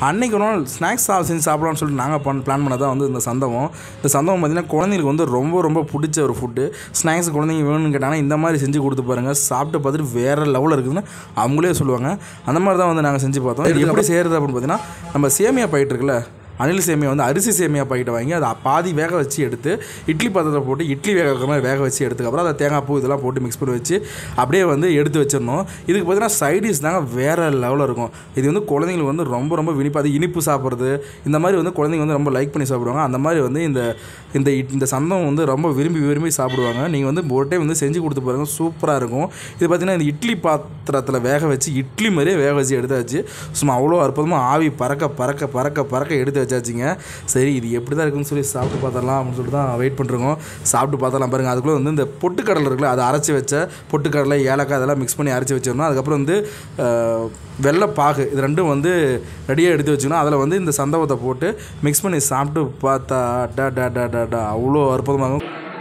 அன்னைக்கு ஒரு நாள் ஸ்நாக்ஸ் செஞ்சு சாப்பிடலாம்னு சொல்லிட்டு நாங்கள் பண்ண பிளான் பண்ணதான் வந்து இந்த சந்தவம் இந்த சந்தவம் பார்த்திங்கன்னா குழந்தைங்களுக்கு வந்து ரொம்ப ரொம்ப பிடிச்ச ஒரு ஃபுட்டு ஸ்நாக்ஸ் குழந்தைங்க வேணும்னு கேட்டாங்கன்னா இந்த மாதிரி செஞ்சு கொடுத்து பாருங்கள் சாப்பிட்டு பார்த்துட்டு வேறு லெவலில் இருக்குதுன்னு அவங்களே சொல்லுவாங்க அந்த மாதிரி தான் வந்து நாங்கள் செஞ்சு பார்த்தோம் இது எப்படி செய்கிறது அப்படின்னு பார்த்தீங்கன்னா நம்ம சேமியா பாக்கெட் இருக்குல்ல அணில் சேமியா வந்து அரிசி சேமியா பாக்கெட்டை வாங்கி அதை பாதி வேக வச்சு எடுத்து இட்லி பாத்திரத்தில் போட்டு இட்லி வேக வைக்கிற மாதிரி வேக வச்சு எடுத்துக்கப்புறம் அதை தேங்காய் பூ இதெல்லாம் போட்டு மிக்ஸ் பண்ணி வச்சு அப்படியே வந்து எடுத்து வச்சிடணும் இதுக்கு பார்த்தீங்கன்னா சைடிஷ் தாங்க வேறு லெவலில் இருக்கும் இது வந்து குழந்தைங்களுக்கு வந்து ரொம்ப ரொம்ப வினிப்பு அது இனிப்பு சாப்பிட்றது இந்த மாதிரி வந்து குழந்தைங்க வந்து ரொம்ப லைக் பண்ணி சாப்பிடுவாங்க அந்த மாதிரி வந்து இந்த இந்த இட்- இந்த சந்தம் வந்து ரொம்ப விரும்பி விரும்பி சாப்பிடுவாங்க நீங்கள் வந்து ஒரு டைம் வந்து செஞ்சு கொடுத்து பாருங்க சூப்பராக இருக்கும் இது பார்த்தீங்கன்னா இந்த இட்லி பாத்திரத்தில் வேக வச்சு இட்லி மாதிரியே வேக வச்சு எடுத்தாச்சு சும்மா அவ்வளோ அற்புதமாக ஆவி பறக்க பறக்க பறக்க பறக்க எடுத்து வச்சாச்சுங்க சரி இது எப்படி தான் இருக்குன்னு சொல்லி சாப்பிட்டு பார்த்தரலாம் அப்படின்னு சொல்லிட்டு தான் வெயிட் பண்ணுறோம் சாப்பிட்டு பார்த்தரலாம் பாருங்கள் அதுக்குள்ளே வந்து இந்த பொட்டுக்கடலை இருக்குல்ல அதை அரைச்சி வச்ச பொட்டுக்கடலை ஏலக்காய் அதெல்லாம் மிக்ஸ் பண்ணி அரைச்சி வச்சிடணும் அதுக்கப்புறம் வந்து அஹ், வெள்ளைப்பாகு இது ரெண்டும் வந்து ரெடியாக எடுத்து வச்சுக்கணும் அதில் வந்து இந்த சந்தவத்தை போட்டு மிக்ஸ் பண்ணி சாப்பிட்டு பார்த்தா டா டா டா டா டா அவ்வளோ அற்புதமாகும்